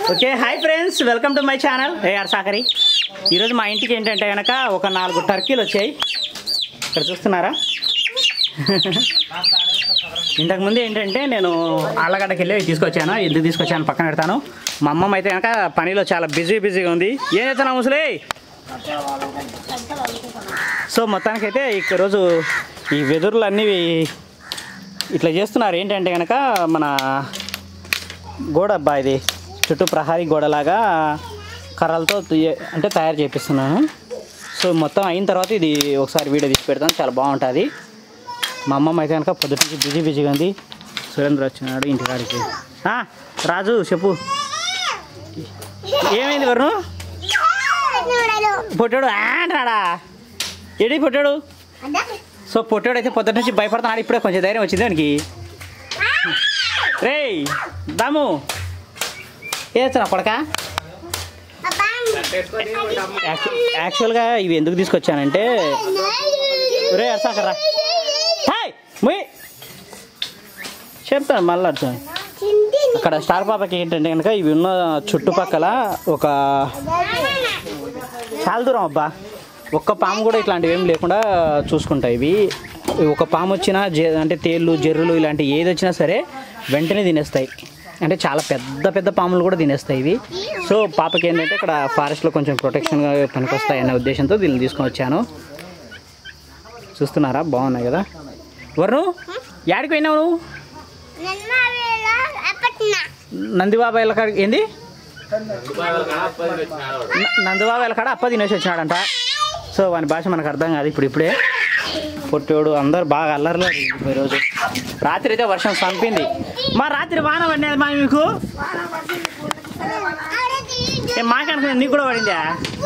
Okay hi friends welcome to my channel A R సాకరి ఈరోజు మా ఇంటికి ఏంటంటే కనుక ఒక నాలుగు టర్కీలు వచ్చాయి ఇక్కడ చూస్తున్నారా ఇంతకుముందు ఏంటంటే నేను ఆళ్ళగడ్డకి వెళ్ళి తీసుకొచ్చాను ఎందుకు తీసుకొచ్చాను పక్కన పెడతాను మా అమ్మమ్మ అయితే కనుక పనిలో చాలా బిజీ బిజీగా ఉంది ఏం చేస్తున్నావు ముసలి సో మొత్తానికైతే ఈరోజు ఈ వెదురులు అన్నీ ఇట్లా చేస్తున్నారు ఏంటంటే కనుక మన గోడ అబ్బా ఇది చుట్టూ ప్రహారీ గోడలాగా కర్రలతో తీయ- అంటే తయారు చేపిస్తున్నాను సో మొత్తం అయిన తర్వాత ఇది ఒకసారి వీడియో తీసి పెడతాను చాలా బాగుంటుంది మా అమ్మమ్మ అయితే కనుక పొద్దుటి నుంచి బిజీ బిజీగా ఉంది సురేంద్ర వచ్చినాడు ఇంటికాడికి ఆ, రాజు చెప్పు ఏమైంది వరుణు పొట్టాడు అంటాడా ఏడి పొట్టాడు సో పొట్టాడు అయితే పొద్దుట నుంచి భయపడుతున్నాడు ఇప్పుడే కొంచెం ధైర్యం వచ్చింది దానికి రేయ్ దాము ఏచ్చా కొడక యాక్చువల్గా ఇవి ఎందుకు తీసుకొచ్చానంటే రే అర్సాకర్రా హాయ్ ముయ్ చెప్తాను మళ్ళీ అర్థం అక్కడ స్టార్ పాపకి ఏంటంటే కనుక ఇవి ఉన్న చుట్టుపక్కల ఒక చాలా దూరం అబ్బా ఒక్క పాము కూడా ఇట్లాంటివి ఏం లేకుండా చూసుకుంటాయి ఇవి ఒక పాము వచ్చినా జే అంటే తేళ్ళు జర్రులు ఇలాంటి ఏది వచ్చినా సరే వెంటనే తినేస్తాయి అంటే చాలా పెద్ద పెద్ద పాములు కూడా తినేస్తాయి ఇవి సో పాపకి ఏంటంటే ఇక్కడ ఫారెస్ట్లో కొంచెం ప్రొటెక్షన్గా పనికొస్తాయి అనే ఉద్దేశంతో దీన్ని తీసుకొని వచ్చాను చూస్తున్నారా బాగున్నాయి కదా వరుణు యాడికి పోయినావు నువ్వు నందిబాబాయ్ కాడ ఏంది న- నందిబాబాయ్ కాడ అప్ప తినేసి వచ్చినాడంట సో వాని భాష మనకు అర్థం కాదు ఇప్పుడు ఇప్పుడే పొట్టోడు అందరు బాగా అల్లరిలో ఈరోజు రాత్రి అయితే వర్షం చంపింది మా రాత్రి వాన పడినది మా మీకు ఏ మాకనుకున్నా నీకు కూడా పడిందా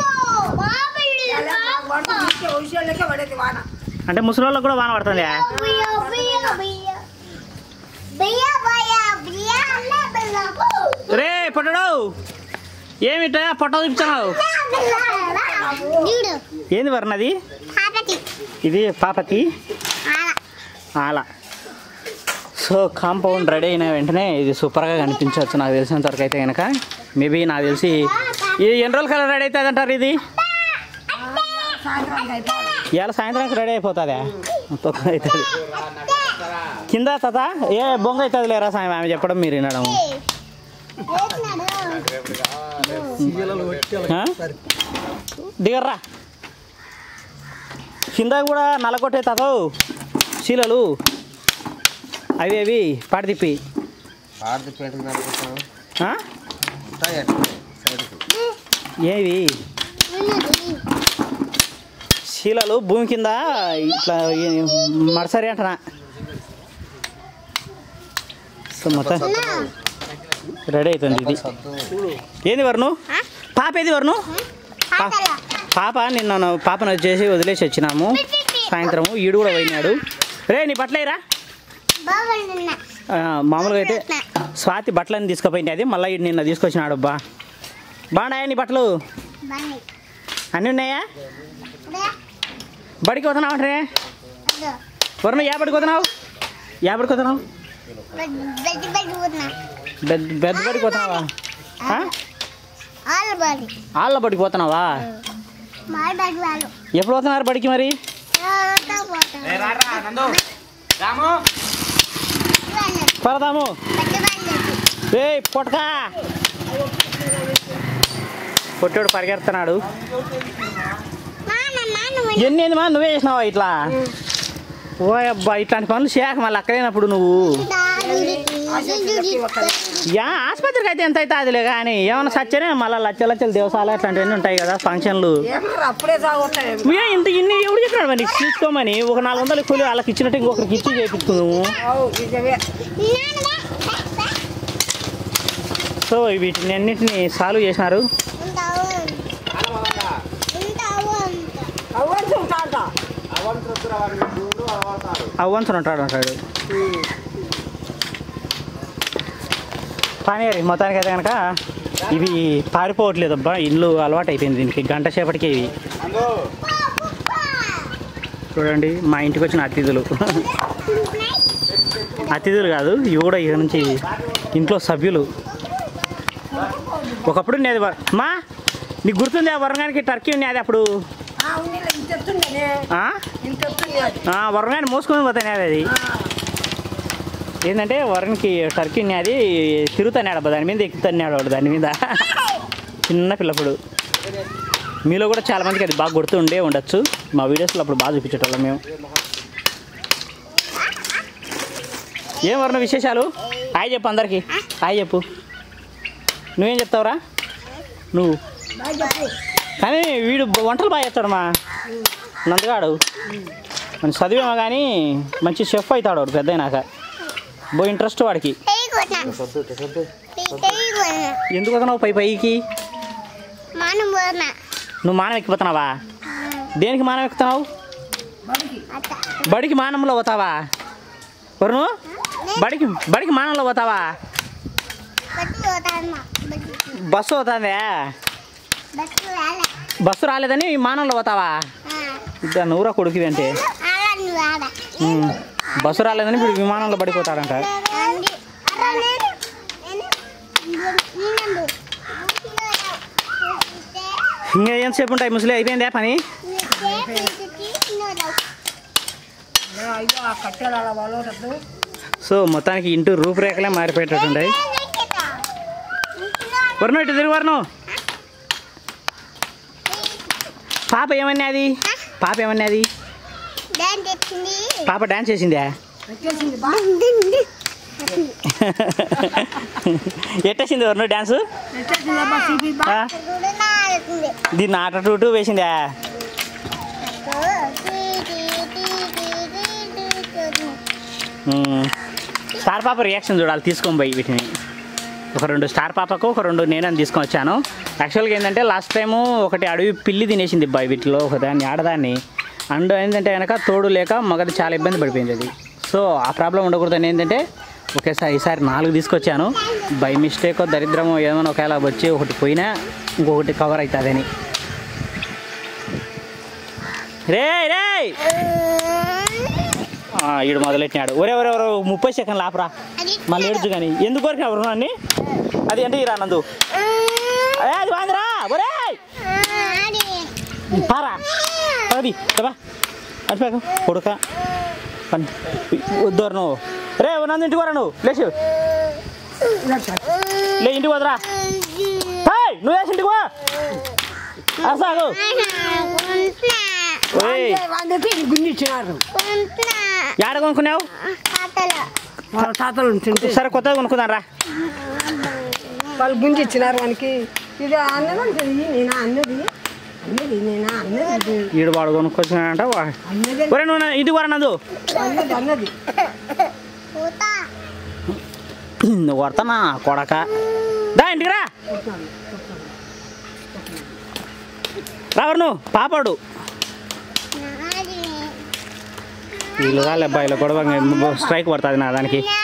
అంటే ముసలి వాళ్ళకి కూడా వాన పడుతుందా రే పొట్టడు ఏమిటా పొట్ట చూపించావు ఏంది వర్ణది ఇది పాపతి ఆల సో కాంపౌండ్ రెడీ అయిన వెంటనే ఇది సూపర్గా కనిపించవచ్చు నాకు తెలిసినంత వరకు అయితే కనుక మేబీ నాకు తెలిసి ఇది ఎన్ని రోజుల కల్లా రెడీ అవుతుంది అంటారు ఇది ఇవాళ సాయంత్రానికి రెడీ అయిపోతుందా తొక్క అవుతుంది కింద తాత ఏ బొంగ అవుతుంది లేరా సాయం ఆమె చెప్పడం మీరు వినడం ఆ? దిగర్రా కింద కూడా నల్లగొట్టే తాతో శీలలు అవి అవి పాటి తిప్పి ఆడది పేటకు నడుపుతాం ఆ? ఉంటాయి అట్లా సైడ్కి ఏవి శీలలు భూమి కింద ఇట్లా ఈ- మడసరి అంటనా సో మొత్తం రెడీ అవుతుంది ఇది సత్తు ఏంది వరుణు పాప ఏది వరుణు పా- పాప నిన్న నా- పాపను వచ్చేసి వదిలేసి వచ్చినాము సాయంత్రము ఈడు కూడా పోయినాడు రే నీ బట్టలేరా ఆ, మామూలుగా అయితే స్వాతి బట్టలని తీసుకుపోయింది అది మళ్ళీ ఈడు నిన్న తీసుకొచ్చినాడు అబ్బా బాగున్నాయా నీ బట్టలు అన్నీ ఉన్నాయా బడికి పోతున్నావు అంటే వరుణ యా బడికి పోతున్నావు యా బడికి పోతున్నావు బెడ్ బెడ్ బడికి పోతున్నావా ఆ? వాళ్ళ బడికి పోతున్నావా ఎప్పుడు పోతున్నారు బడికి మరి పడదాము ఏ పొట్టకా పొట్టాడు పరిగెడుతున్నాడు ఎన్ని ఏంది మా నువ్వే చేసినావా ఇట్లా ఓ అబ్బా ఇట్లాంటి పనులు చేయక మళ్ళీ అక్కడైనప్పుడు నువ్వు యా ఆసుపత్రికి అయితే ఎంత అయితే అదిలే కానీ ఏమైనా సచ్చనే మళ్ళీ లచ్చ లచ్చల దేవసాలు అట్లాంటివన్నీ ఉంటాయి కదా ఫంక్షన్లు అప్పుడే సాగొస్తాయి ఏ ఇంత ఇన్ని ఎవడు చెప్పినాడు మరి తీసుకోమని ఒక నాలుగు వందలు కూలి వాళ్ళకి ఇచ్చినట్టు ఇంకొకరికి ఇచ్చి చేయించుకుందాము నిజమే సో వీటిని అన్నింటిని సాల్వ్ చేసినారు అవ్వచ్చు ఉంటాంట అవ్వంచను ఉంటాడు అంటాడు కానీ అది మొత్తానికి అయితే కనుక ఇవి పారిపోవట్లేదు అబ్బా ఇల్లు అలవాటు అయిపోయింది దీనికి గంట సేపటికి ఇవి చూడండి మా ఇంటికి వచ్చిన అతిథులు అతిథులు కాదు ఇవి కూడా ఇక నుంచి ఇంట్లో సభ్యులు ఒకప్పుడు ఉండేది వర- మా నీకు గుర్తుంది ఆ వరంగానికి టర్కీ ఉన్నది అప్పుడు ఆ, ఉన్నీళ్ళు ఇంత ఎత్తుండేనే. ఆ? ఇంత ఎత్తుంది అది. ఆ, వరంగాన్ని మోసుకొని పోతానే అది ఏంటంటే వరణ్కి టర్కీ ఉన్నది తిరుగుతాడు అబ్బా దాని మీద ఎక్కుతున్నాడు వాడు దాని మీద చిన్న పిల్లప్పుడు మీలో కూడా చాలా మందికి అది బాగా గుర్తు ఉండే ఉండొచ్చు మా వీడియోస్లో అప్పుడు బాగా చూపించేటోళ్ళం మేము ఏం వర్ణ విశేషాలు హాయ్ చెప్పు అందరికి హాయ్ చెప్పు నువ్వేం చెప్తావురా నువ్వు బాగా చెప్పు. కానీ వీడు వంటలు బాగా చేస్తాడు మా నందగాడు మంచి చదివేమో కానీ మంచి షెఫ్ అవుతాడు వాడు పెద్ద అయినాక బో ఇంట్రెస్ట్ వాడికి సొద్దు సొద్దు ఎందుకు వస్తున్నావు పై పైకి మనం పోనా నువ్వు మానం ఎక్కిపోతున్నావా దేనికి మానం ఎక్కుతున్నావు బడికి మానంలో పోతావా వరుణు బడికి బడికి మానంలో పోతావా బస్సు పోతామా బస్సు పోతుందే బస్సు రాలే బస్సు రాలేదని మానంలో పోతావా ఇద్దరు నూరా కొడుకు అంటే అలా నువ్వు ఆడ ఉమ్. బస్సు రాలేదని వీడు విమానంలో పడిపోతాడంట రండి అలా నేను నేను ఇంకా ఎంతసేపు ఉంటాయి ముసలి అయిపోయిందే పని ఆ, ఇదిగో ఆ కట్టెలు అలా వలవరద్దు. సో మొత్తానికి ఇంటూ రూపురేఖలే మారిపోయేటట్టుంటాయి వరుణు ఇటు తిరుగు వరుణు పాప ఏమన్నది పాప ఏమన్నది దాని తెచ్చింది పాప డాన్స్ చేసిందా ఎక్కేసింది బా. ఎట్టేసింది వరుణు డాన్స్ ఎక్కేసిందమ్మా, చూపి బా. ఆ? కూడా నాడుతుంది దీన్ని ఆట టూటు వేసిందా ఉమ్. స్టార్ పాప రియాక్షన్ చూడాలి తీసుకొని పోయి వీటిని ఒక రెండు స్టార్ పాపకు ఒక రెండు నేనని తీసుకొని వచ్చాను యాక్చువల్గా ఏంటంటే లాస్ట్ టైము ఒకటి అడవి పిల్లి తినేసింది బాయ్ వీటిలో ఒక దాన్ని ఆడదాన్ని అండ్ ఏంటంటే కనుక తోడు లేక మగది చాలా ఇబ్బంది పడిపోయింది అది సో ఆ ప్రాబ్లం ఉండకూడదని ఏంటంటే ఒకేసారి ఈసారి నాలుగు తీసుకొచ్చాను బై మిస్టేక్ దరిద్రమో ఏమైనా ఒకవేళ వచ్చి ఒకటి పోయినా ఇంకొకటి కవర్ అవుతుందని రే రే ఈడు మొదలెట్టినాడు ఒరే ఒరే ఒరే ముప్పై సెకండ్లు ఆపరా మళ్ళీ ఏడ్చు కానీ ఎందుకు వరకు ఎవరు అన్ని అది అంటే ఇరా నందు ఏ, అది వాందిరా ఒరే పారా అది కదా అటుపేక కొడుక పని వద్దరు నువ్వు రే నందు ఇంటికి వరా నువ్వు లేచు లే ఇంటికి వదరా హేయ్, నువ్వు వేసి ఇంటికి వా అసాగు ఓయ్ వాందే- వాందేతే ఇది గుంజిచ్చినారు యాడ కొనుక్కున్నావు వాళ్ళ తాతలు ఉంటుంటే సరే కొత్తగా కొనుక్కుందాం రా వాళ్ళు గుంజిచ్చినారు వానికి ఇది అన్నది అంటే ఇది నేనా అన్నది అన్నది నేనా అన్నది ఇది ఈడు వాడు కొనుక్కొచ్చినాడంట వా- అన్నది ఒరే నువ్వు నా- ఇది వరా నందు అన్నది అన్నది నువ్వు కొడతానా కొడక దా ఇంటికి రా రావరు నువ్వు పాపాడు వీళ్ళు కాలే అబ్బాయిలు గొడవ స్ట్రైక్ పడుతుంది నా దానికి